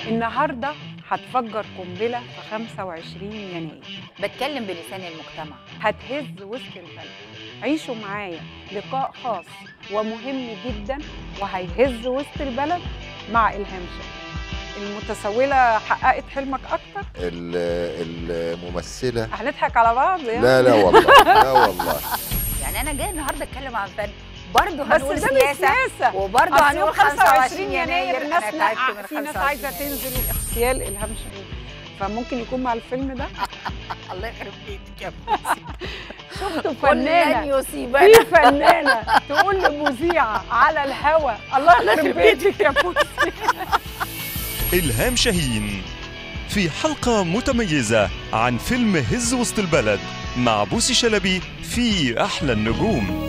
النهارده هتفجر قنبله في 25 يناير بتكلم بلسان المجتمع هتهز وسط البلد عيشوا معايا لقاء خاص ومهم جدا وهيهز وسط البلد مع الهام شاهين المتسولة حققت حلمك أكتر ال- الممثلة هنضحك على بعض يعني لا لا والله لا والله يعني انا جاي النهارده اتكلم عن فن برضه بس هنقول ده مش سياسه سياسة وبرضه أصل هنقول يوم 25 يناير الناس انا تعبت نقع- من في ناس 25 عايزة يناير. تنزل اغتيال إلهام شاهين فممكن يكون مع الفيلم ده الله يخرب بيتك يا شفتوا قل لن فنانة يصيبنا في فنانة تقول لمذيعة على الهوا الله يخرب بيتك يا بوسي إلهام شاهين في حلقة متميزة عن فيلم هز وسط البلد مع بوسي شلبي في أحلى النجوم